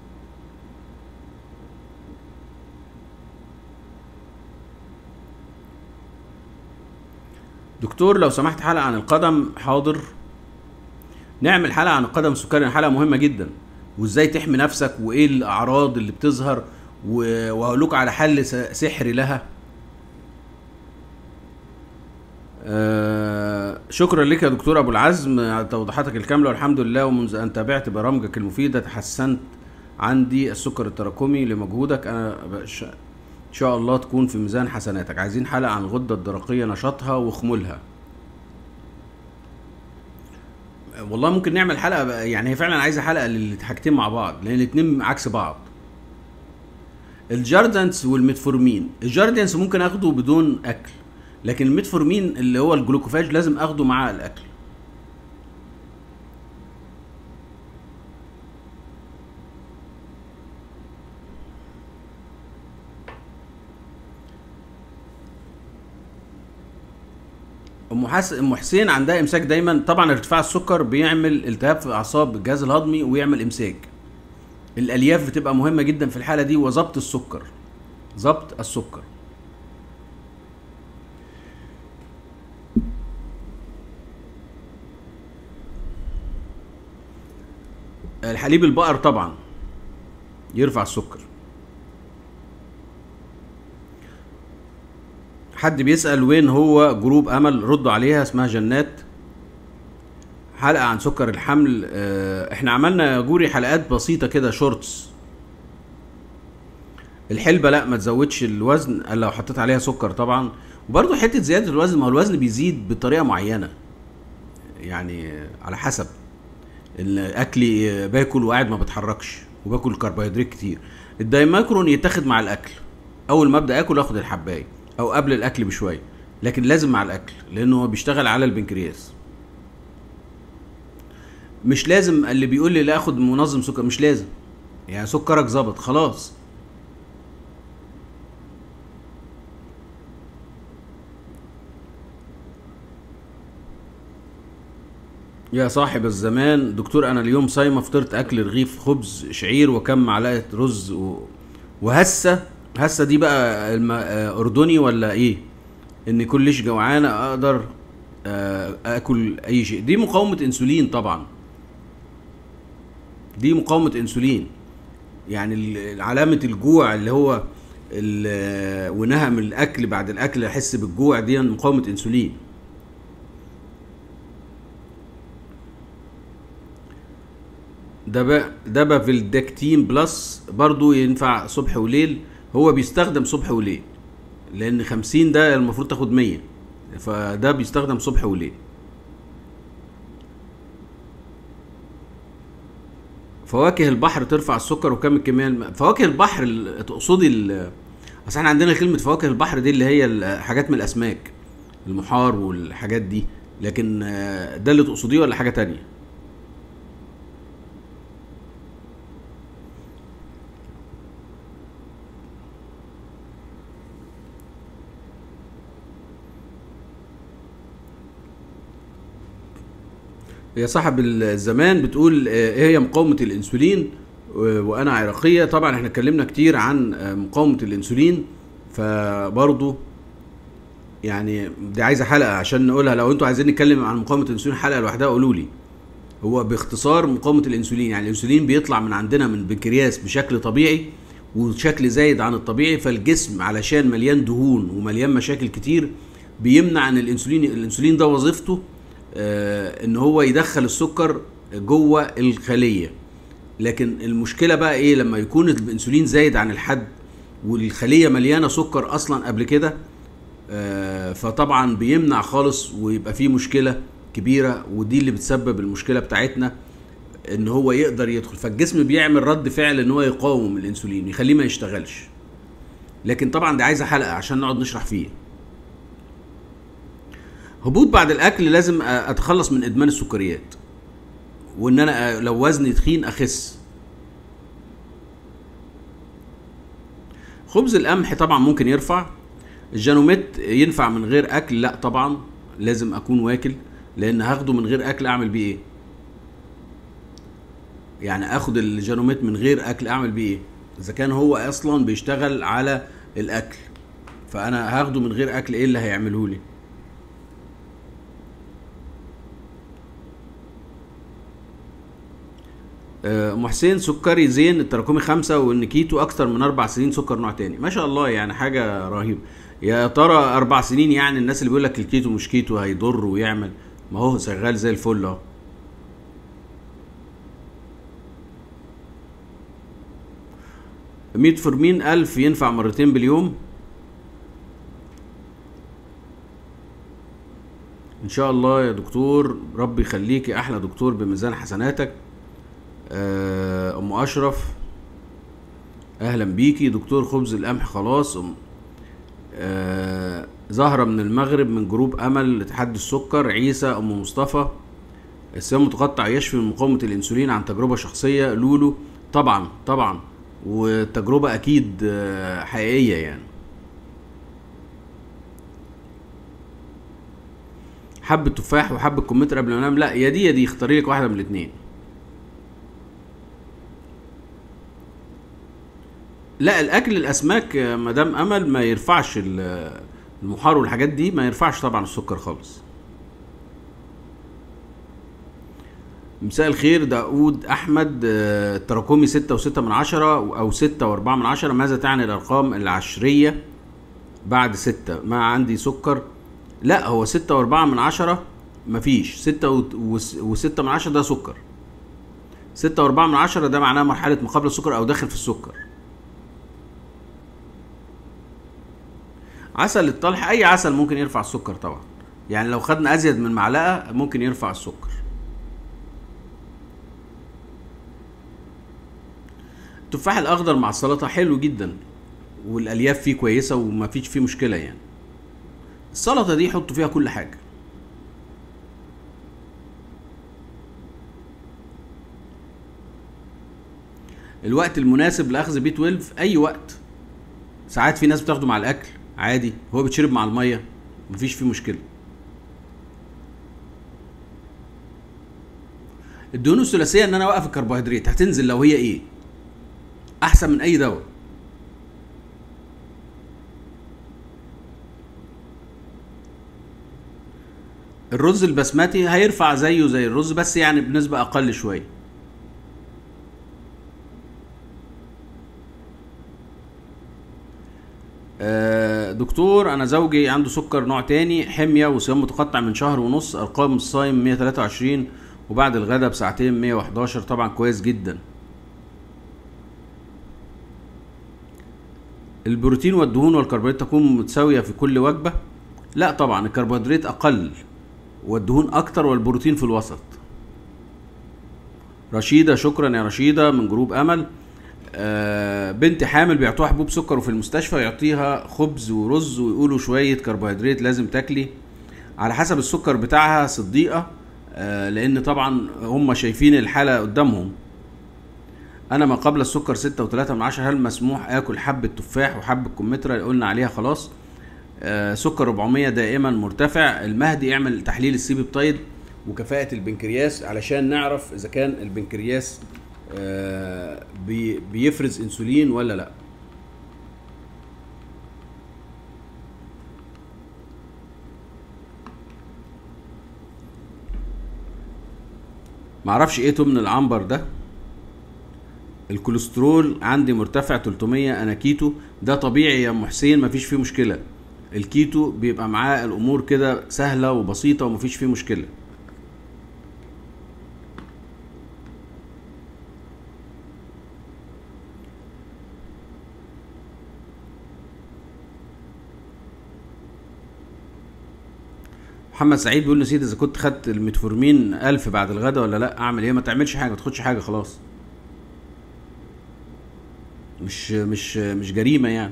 دكتور لو سمحت حلقة عن القدم حاضر نعمل حلقة عن القدم السكري حلقة مهمة جدا وازاي تحمي نفسك وايه الاعراض اللي بتظهر و- وهقول لكم على حل س- سحري لها آه شكرا لك يا دكتور ابو العزم على توضيحاتك الكامله والحمد لله ومنذ ان تابعت برامجك المفيده تحسنت عندي السكر التراكمي لمجهودك انا بش... ان شاء الله تكون في ميزان حسناتك عايزين حلقه عن الغده الدرقيه نشاطها وخمولها والله ممكن نعمل حلقه بقى يعني هي فعلا عايزه حلقه للحاجتين مع بعض لان الاتنين عكس بعض الجاردنس والميتفورمين الجاردنس ممكن اخده بدون اكل لكن الميتفورمين اللي هو الجلوكوفاج لازم اخده مع الاكل ام حسن ام حسين عندها امساك دايما طبعا ارتفاع السكر بيعمل التهاب في اعصاب الجهاز الهضمي ويعمل امساك الالياف بتبقى مهمه جدا في الحاله دي وظبط السكر ظبط السكر الحليب البقر طبعا يرفع السكر حد بيسأل وين هو جروب امل ردوا عليها اسمها جنات حلقة عن سكر الحمل آه، احنا عملنا يا جوري حلقات بسيطة كده شورتس الحلبة لا ما تزودش الوزن الا لو حطيت عليها سكر طبعا وبرضه حتة زيادة الوزن ما هو الوزن بيزيد بطريقة معينة يعني على حسب الاكل باكل وقاعد ما بتحركش وباكل كربوهيدرات كتير الدايماكرون يتاخد مع الاكل اول ما ابدا اكل اخد الحبايه او قبل الاكل بشويه لكن لازم مع الاكل لانه هو بيشتغل على البنكرياس مش لازم اللي بيقول لي لا اخد منظم سكر مش لازم يعني سكرك ظبط خلاص يا صاحب الزمان دكتور انا اليوم صايمه فطرت اكل رغيف خبز شعير وكم معلقه رز و... وهسه هسه دي بقى الم... آه، اردني ولا ايه ان كلش جوعانه اقدر آه، اكل اي شيء دي مقاومه انسولين طبعا دي مقاومه انسولين يعني ال- علامه الجوع اللي هو ال- ونهم الاكل بعد الاكل احس بالجوع دي مقاومه انسولين دبا دبافيلدكتين بلس برضو ينفع صبح وليل هو بيستخدم صبح وليل لان 50 ده المفروض تاخد 100 فده بيستخدم صبح وليل فواكه البحر ترفع السكر وكم الكميه الم... فواكه البحر ال- تقصدي ال... اصل احنا عندنا كلمه فواكه البحر دي اللي هي ال- حاجات من الاسماك المحار والحاجات دي لكن آه، ده اللي تقصديه ولا حاجه تانية هي صاحب الزمان بتقول آه، ايه هي مقاومة الانسولين و- وانا عراقية طبعا احنا اتكلمنا كتير عن آه، مقاومة الانسولين فبرضو يعني دي عايزة حلقة عشان نقولها لو انتوا عايزين نتكلم عن مقاومة الانسولين حلقة لوحدها قولوا لي هو باختصار مقاومة الانسولين يعني الانسولين بيطلع من عندنا من البنكرياس بشكل طبيعي وشكل زايد عن الطبيعي فالجسم علشان مليان دهون ومليان مشاكل كتير بيمنع ان الانسولين الانسولين ده وظيفته آه ان هو يدخل السكر جوه الخليه لكن المشكله بقى ايه لما يكون الانسولين زايد عن الحد والخليه مليانه سكر اصلا قبل كده آه، فطبعا بيمنع خالص ويبقى فيه مشكله كبيره ودي اللي بتسبب المشكله بتاعتنا ان هو يقدر يدخل فالجسم بيعمل رد فعل ان هو يقاوم الانسولين يخليه ما يشتغلش لكن طبعا دي عايزه حلقه عشان نقعد نشرح فيه هبوط بعد الاكل لازم أ- اتخلص من ادمان السكريات وان انا أ- لو وزني تخين اخس خبز القمح طبعا ممكن يرفع الجانوميت ينفع من غير اكل لا طبعا لازم اكون واكل لان هاخده من غير اكل اعمل بيه ايه يعني اخد الجانوميت من غير اكل اعمل بيه ايه اذا كان هو اصلا بيشتغل على الاكل فانا هاخده من غير اكل ايه اللي هيعمله لي آه، ام حسين سكري زين التراكمي خمسة وان كيتو اكتر من اربع سنين سكر نوع تاني ما شاء الله يعني حاجة رهيبة يا ترى اربع سنين يعني الناس اللي بيقول لك الكيتو مش كيتو هيضر ويعمل ما هو شغال زي الفل اهو ميتفورمين ألف ينفع مرتين باليوم ان شاء الله يا دكتور ربي يخليكي احلى دكتور بميزان حسناتك آه، ام اشرف اهلا بيكي دكتور خبز القمح خلاص ام آه، زهرة من المغرب من جروب امل لتحدي السكر عيسى ام مصطفى الصيام المتقطع يشفي من مقاومة الانسولين عن تجربة شخصية لولو طبعا طبعا وتجربة اكيد آه، حقيقية يعني حبة تفاح وحبة كمثرى قبل ما انام لا يا دي يا دي اختاري لك واحدة من الاتنين لا الاكل الاسماك آه، مدام امل ما يرفعش ال- المحار والحاجات دي ما يرفعش طبعا السكر خالص مساء الخير داود احمد آه، تراكمي ستة وستة من عشرة او ستة واربعة من عشرة ماذا تعني الارقام العشرية بعد ستة ما عندي سكر لا هو ستة واربعة من عشرة مفيش ستة و- وس- وستة من عشرة ده سكر ستة واربعة من عشرة ده معناه مرحلة ما قبل السكر او داخل في السكر عسل الطلح اي عسل ممكن يرفع السكر طبعا يعني لو خدنا ازيد من معلقه ممكن يرفع السكر التفاح الاخضر مع السلطه حلو جدا والالياف فيه كويسه وما فيش فيه مشكله يعني السلطه دي حطوا فيها كل حاجه الوقت المناسب لاخذ بي 12 اي وقت ساعات في ناس بتاخده مع الاكل عادي هو بيتشرب مع الميه مفيش فيه مشكله الدهون الثلاثيه ان انا اوقف الكربوهيدرات هتنزل لو هي ايه احسن من اي دواء الرز البسمتي هيرفع زيه زي الرز بس يعني بنسبة أقل شوية آه، دكتور أنا زوجي عنده سكر نوع تاني حمية وصيام متقطع من شهر ونص أرقام الصايم 123 وبعد الغداء بساعتين 111 طبعا كويس جدا البروتين والدهون والكربوهيدرات تكون متساوية في كل وجبة لا طبعا الكربوهيدرات أقل والدهون أكتر والبروتين في الوسط رشيدة شكرا يا رشيدة من جروب أمل آه بنتي حامل بيعطوها حبوب سكر وفي المستشفى يعطيها خبز ورز ويقولوا شوية كربوهيدرات لازم تاكلي على حسب السكر بتاعها صديقة آه لأن طبعا هم شايفين الحالة قدامهم انا ما قبل السكر ستة وتلاتة من عشرة هل مسموح اكل حبة تفاح وحبة كمثرى اللي قلنا عليها خلاص آه سكر 400 دائما مرتفع المهدي يعمل تحليل السي بيبتايد وكفاءة البنكرياس علشان نعرف اذا كان البنكرياس آه بي بيفرز انسولين ولا لا معرفش ايه تمن العنبر ده الكوليسترول عندي مرتفع 300 انا كيتو ده طبيعي يا ام حسين مفيش فيه مشكله الكيتو بيبقى معاه الامور كده سهله وبسيطه ومفيش فيه مشكله محمد سعيد بيقول نسيت اذا كنت خدت الميتفورمين ألف بعد الغداء ولا لا اعمل ايه ما تعملش حاجه ما تاخدش حاجه خلاص مش مش مش جريمه يعني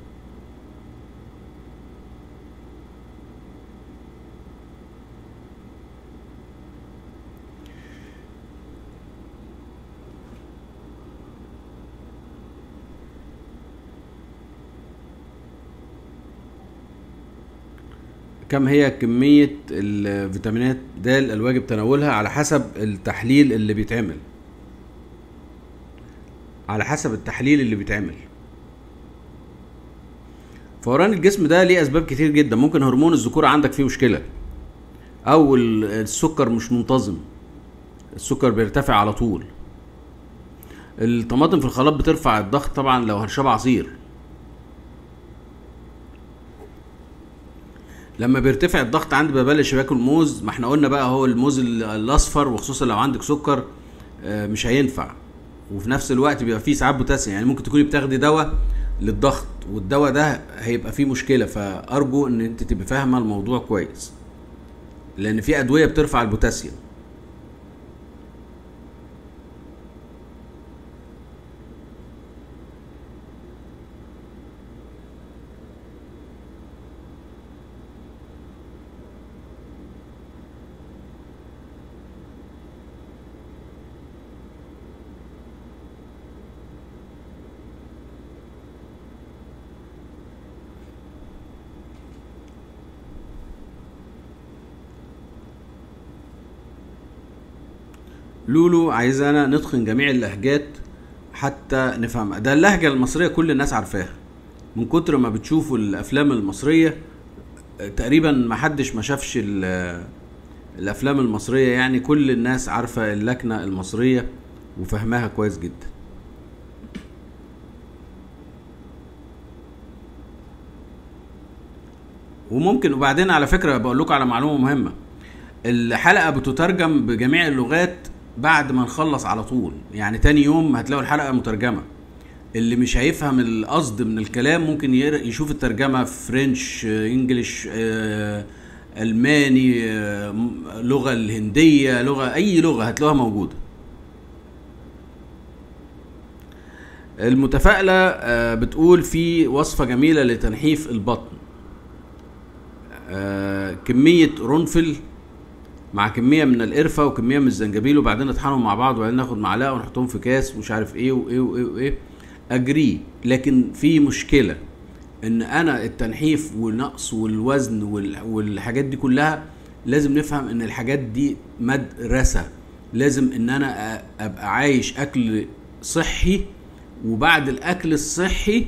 كم هي كمية الفيتامينات د الواجب تناولها على حسب التحليل اللي بيتعمل على حسب التحليل اللي بيتعمل فوران الجسم ده ليه اسباب كتير جدا ممكن هرمون الذكوره عندك فيه مشكله او ال- السكر مش منتظم السكر بيرتفع على طول الطماطم في الخلاط بترفع الضغط طبعا لو هنشرب عصير لما بيرتفع الضغط عندي ببلش باكل موز ما احنا قلنا بقى هو الموز ال- الاصفر وخصوصا لو عندك سكر آه، مش هينفع وفي نفس الوقت بيبقى فيه ساعات بوتاسيوم يعني ممكن تكوني بتاخدي دواء للضغط والدواء ده هيبقى فيه مشكله فارجو ان انت تبقي فاهمه الموضوع كويس لان في ادويه بترفع البوتاسيوم لولو عايزانا نتقن جميع اللهجات حتى نفهمها ده اللهجة المصرية كل الناس عارفاها من كتر ما بتشوفوا الأفلام المصرية آه، تقريبا ما حدش ما شافش ال- الأفلام المصرية يعني كل الناس عارفة اللكنة المصرية وفهمها كويس جدا وممكن وبعدين على فكرة بقول لكم على معلومة مهمة الحلقة بتترجم بجميع اللغات بعد ما نخلص على طول يعني تاني يوم هتلاقوا الحلقة مترجمة اللي مش هيفهم القصد من الكلام ممكن يقرأ- يشوف الترجمة في فرنش آه، انجليش آه، الماني آه، م- لغة الهندية لغة اي لغة هتلاقوها موجودة المتفائلة آه، بتقول في وصفة جميلة لتنحيف البطن آه، كمية رنفل مع كمية من القرفة وكمية من الزنجبيل وبعدين نطحنهم مع بعض وبعدين ناخد معلقة ونحطهم في كاس ومش عارف ايه وايه وايه وايه اجري لكن في مشكلة ان انا التنحيف والنقص والوزن وال- والحاجات دي كلها لازم نفهم ان الحاجات دي مدرسة لازم ان انا أ- ابقى عايش اكل صحي وبعد الاكل الصحي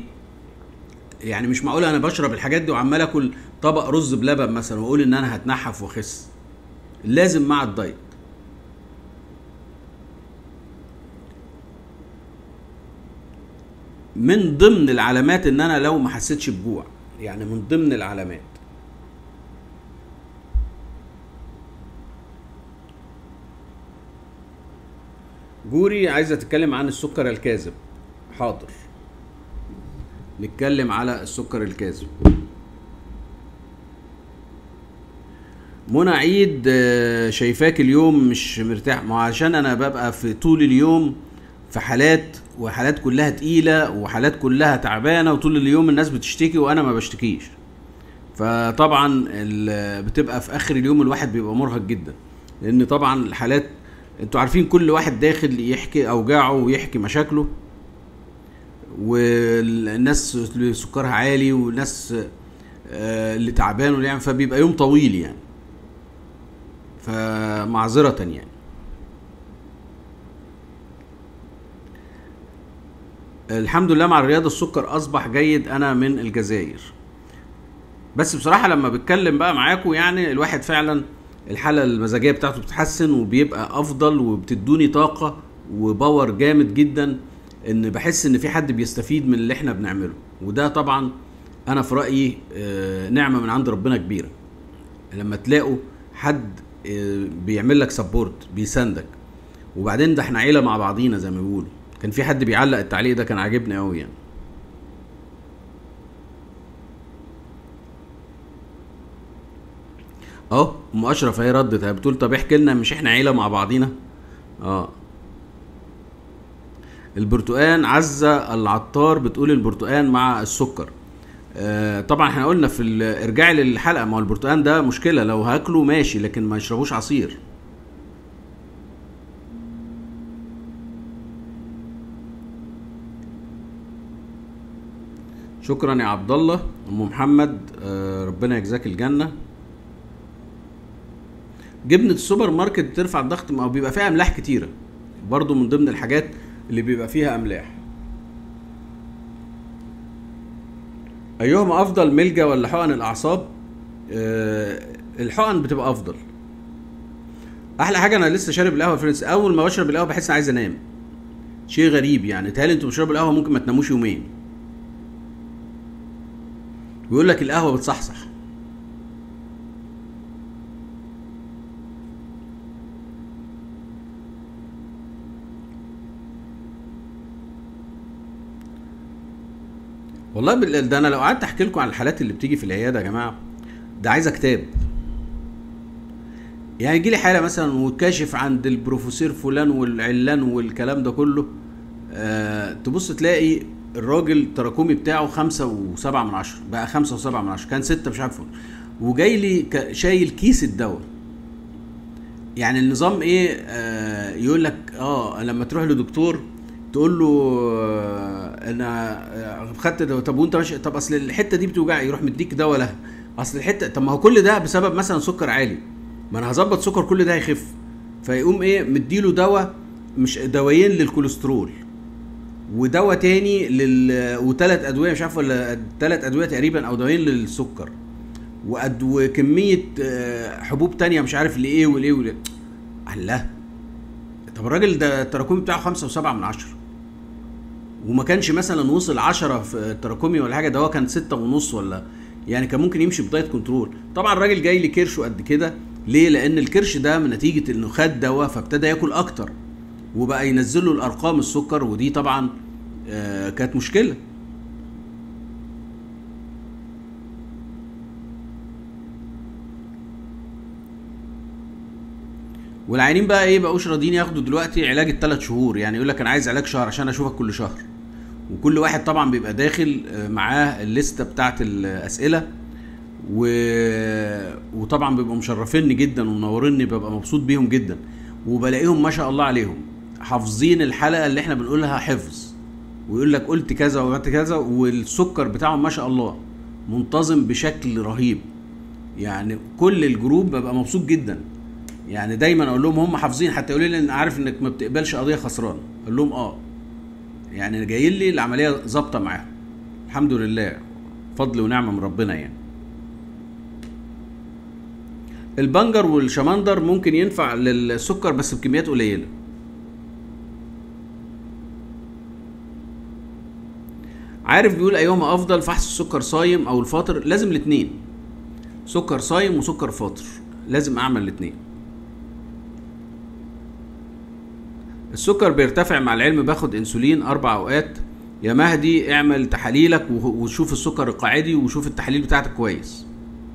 يعني مش معقول انا بشرب الحاجات دي وعمال اكل طبق رز بلبن مثلا واقول ان انا هتنحف واخس لازم مع الدايت من ضمن العلامات ان انا لو ما حسيتش بجوع يعني من ضمن العلامات جوري عايزه تتكلم عن السكر الكاذب حاضر نتكلم على السكر الكاذب منى عيد آه، شايفاك اليوم مش مرتاح ما هو عشان انا ببقى في طول اليوم في حالات وحالات كلها تقيله وحالات كلها تعبانه وطول اليوم الناس بتشتكي وانا ما بشتكيش فطبعا ال- بتبقى في اخر اليوم الواحد بيبقى مرهق جدا لان طبعا الحالات انتوا عارفين كل واحد داخل يحكي اوجاعه ويحكي مشاكله والناس اللي سكرها عالي والناس آه، اللي تعبان واللي يعني فبيبقى يوم طويل يعني فمعذرة يعني الحمد لله مع الرياضة السكر أصبح جيد أنا من الجزائر بس بصراحة لما بتكلم بقى معاكم يعني الواحد فعلا الحالة المزاجية بتاعته بتتحسن وبيبقى أفضل وبتدوني طاقة وباور جامد جدا إن بحس إن في حد بيستفيد من اللي إحنا بنعمله وده طبعا أنا في رأيي آه، نعمة من عند ربنا كبيرة لما تلاقوا حد آه، بيعمل لك سبورت بيساندك وبعدين ده احنا عيله مع بعضينا زي ما بيقولوا كان في حد بيعلق التعليق ده كان عاجبني قوي يعني اهو ام اشرف هي ردت هي بتقول طب احكي لنا مش احنا عيله مع بعضينا اه البرتقان عزة العطار بتقول البرتقان مع السكر آه طبعا احنا قلنا في ال- ارجعي للحلقه ما هو البرتقان ده مشكله لو هاكله ماشي لكن ما يشربوش عصير شكرا يا عبد الله ام محمد آه ربنا يجزاك الجنه جبنه السوبر ماركت بترفع الضغط ما هو بيبقى فيها املاح كتيره برضو من ضمن الحاجات اللي بيبقى فيها املاح ايهما افضل ملجا ولا حقن الاعصاب آه الحقن بتبقى افضل احلى حاجه انا لسه شارب القهوه فرنس اول ما بشرب القهوه بحس إني عايز انام شيء غريب يعني تهيألي انتوا بتشربوا القهوه ممكن ما تناموش يومين بيقول لك القهوه بتصحصح والله بال- ده انا لو قعدت احكي لكم عن الحالات اللي بتيجي في العياده يا جماعه ده عايزه كتاب يعني يجي لي حاله مثلا وتكاشف عند البروفيسور فلان والعلان والكلام ده كله آه تبص تلاقي الراجل تراكمي بتاعه خمسة وسبعة من عشرة بقى خمسة وسبعة من عشرة كان ستة مش عارف وجاي لي ك- شايل كيس الدواء يعني النظام ايه آه يقول لك اه لما تروح لدكتور تقول له آه انا آه، خدت دواء طب وانت ماشي طب اصل الحته دي بتوجعي يروح مديك دواء لها اصل الحته طب ما هو كل ده بسبب مثلا سكر عالي ما انا هظبط سكر كل ده هيخف فيقوم ايه مديله دواء مش دوايين للكوليسترول ودواء تاني لل وثلاث ادويه مش عارف ولا ثلاث ادويه تقريبا او دوايين للسكر وقد وكميه آه، حبوب تانية مش عارف لايه وليه وليه الله طب الراجل ده التراكمي بتاعه خمسة وسبعة من عشرة وما كانش مثلا وصل عشرة في التراكمي ولا حاجة ده هو كان ستة ونص ولا يعني كان ممكن يمشي بدايت كنترول طبعا الراجل جاي لي كرشه قد كده ليه لان الكرش ده من نتيجة انه خد دواء فابتدى ياكل اكتر وبقى ينزل له الارقام السكر ودي طبعا آه كانت مشكله والعيانين بقى ايه بقوش راضيين ياخدوا دلوقتي علاج الثلاث شهور يعني يقول لك انا عايز علاج شهر عشان اشوفك كل شهر وكل واحد طبعا بيبقى داخل آه، معاه الليسته بتاعت الاسئله و... وطبعا بيبقوا مشرفيني جدا ومنوريني ببقى مبسوط بيهم جدا وبلاقيهم ما شاء الله عليهم حافظين الحلقه اللي احنا بنقولها حفظ ويقول لك قلت كذا وقلت كذا والسكر بتاعهم ما شاء الله منتظم بشكل رهيب يعني كل الجروب ببقى مبسوط جدا يعني دايما اقول لهم هم حافظين حتى يقولوا لي انا عارف انك ما بتقبلش قضيه خسران اقول لهم اه يعني جايين لي العمليه ظابطه معاهم الحمد لله فضل ونعمه من ربنا يعني البنجر والشمندر ممكن ينفع للسكر بس بكميات قليله عارف بيقول ايهما افضل فحص السكر صايم او الفاطر لازم الاثنين سكر صايم وسكر فاطر لازم اعمل الاثنين السكر بيرتفع مع العلم باخد انسولين اربع اوقات يا مهدي اعمل تحاليلك وشوف السكر القاعدي وشوف التحاليل بتاعتك كويس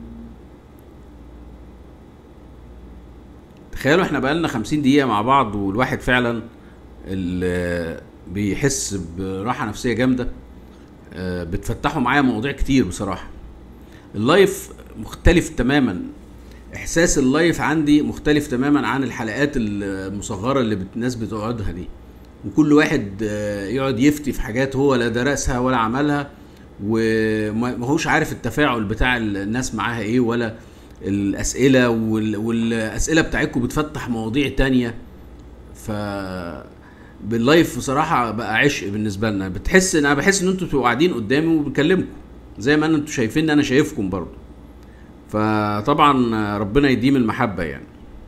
تخيلوا احنا بقالنا خمسين دقيقة مع بعض والواحد فعلا اللي بيحس براحة نفسية جامدة بتفتحوا معايا مواضيع كتير بصراحة اللايف مختلف تماما احساس اللايف عندي مختلف تماما عن الحلقات المصغرة اللي الناس بتقعدها دي وكل واحد يقعد يفتي في حاجات هو لا درسها ولا عملها وما هوش عارف التفاعل بتاع الناس معاها ايه ولا الاسئله والاسئله بتاعتكم بتفتح مواضيع تانية ف باللايف بصراحه بقى عشق بالنسبه لنا بتحس ان انا بحس ان انتوا بتبقوا قاعدين قدامي وبكلمكم زي ما انتوا شايفين انا شايفكم برضو فطبعا ربنا يديم المحبه يعني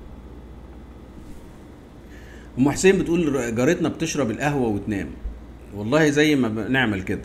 ام حسين بتقول جارتنا بتشرب القهوه وتنام والله زي ما بنعمل كده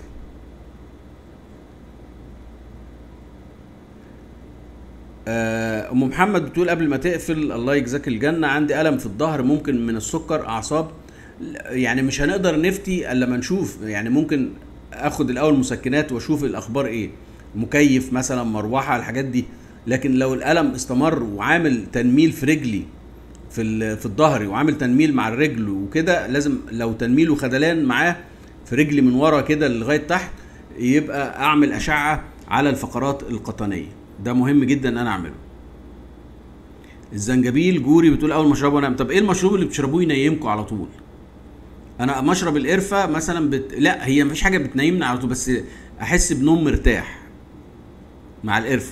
ام محمد بتقول قبل ما تقفل الله يجزاك الجنه عندي الم في الظهر ممكن من السكر اعصاب يعني مش هنقدر نفتي الا ما نشوف يعني ممكن اخد الاول مسكنات واشوف الاخبار ايه مكيف مثلا مروحه الحاجات دي لكن لو الالم استمر وعامل تنميل في رجلي في في الظهر وعامل تنميل مع الرجل وكده لازم لو تنميل وخدلان معاه في رجلي من ورا كده لغايه تحت يبقى اعمل اشعه على الفقرات القطنيه ده مهم جدا ان انا اعمله الزنجبيل جوري بتقول اول ما اشربه انام طب ايه المشروب اللي بتشربوه ينيمكم على طول انا مشرب القرفه مثلا بت... لا هي مفيش حاجه بتنيمني على طول بس احس بنوم مرتاح مع القرفه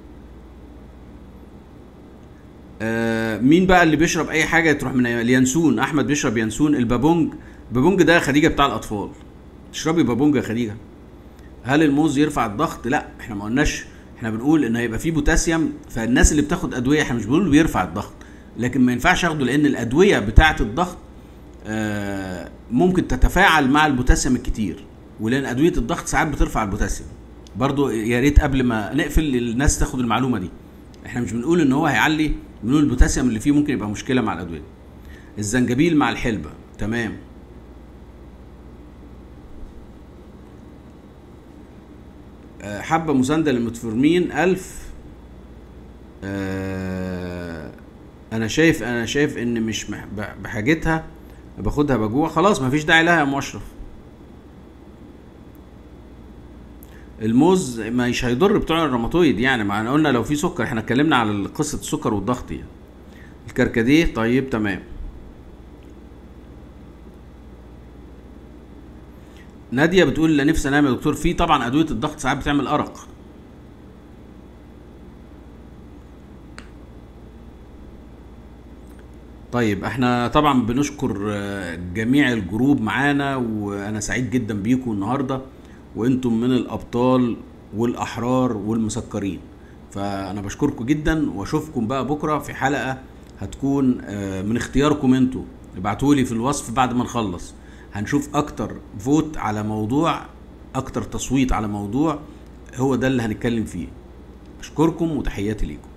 آه مين بقى اللي بيشرب اي حاجه تروح من اليانسون احمد بيشرب يانسون البابونج البابونج ده خديجه بتاع الاطفال تشربي بابونج يا خديجه هل الموز يرفع الضغط لا احنا ما قلناش احنا بنقول ان هيبقى فيه بوتاسيوم فالناس اللي بتاخد ادويه احنا مش بنقول بيرفع الضغط لكن ما ينفعش اخده لان الادويه بتاعه الضغط آه ممكن تتفاعل مع البوتاسيوم الكتير ولان ادويه الضغط ساعات بترفع البوتاسيوم برضو يا ريت قبل ما نقفل الناس تاخد المعلومه دي احنا مش بنقول ان هو هيعلي بنقول البوتاسيوم اللي فيه ممكن يبقى مشكله مع الادويه الزنجبيل مع الحلبه تمام آه حبه مسانده للمتفورمين ألف آه انا شايف انا شايف ان مش بحاجتها باخدها بجوع خلاص مفيش داعي لها يا ام اشرف الموز مش هيضر بتوع الروماتويد يعني ما انا قلنا لو في سكر احنا اتكلمنا على قصه السكر والضغط يعني الكركديه طيب تمام ناديه بتقول لا نفسي انام يا دكتور في طبعا ادويه الضغط ساعات بتعمل ارق طيب احنا طبعا بنشكر جميع الجروب معانا وانا سعيد جدا بيكم النهارده وانتم من الابطال والاحرار والمسكرين فانا بشكركم جدا واشوفكم بقى بكره في حلقه هتكون من اختياركم انتوا ابعتوا لي في الوصف بعد ما نخلص هنشوف اكتر فوت على موضوع اكتر تصويت على موضوع هو ده اللي هنتكلم فيه اشكركم وتحياتي ليكم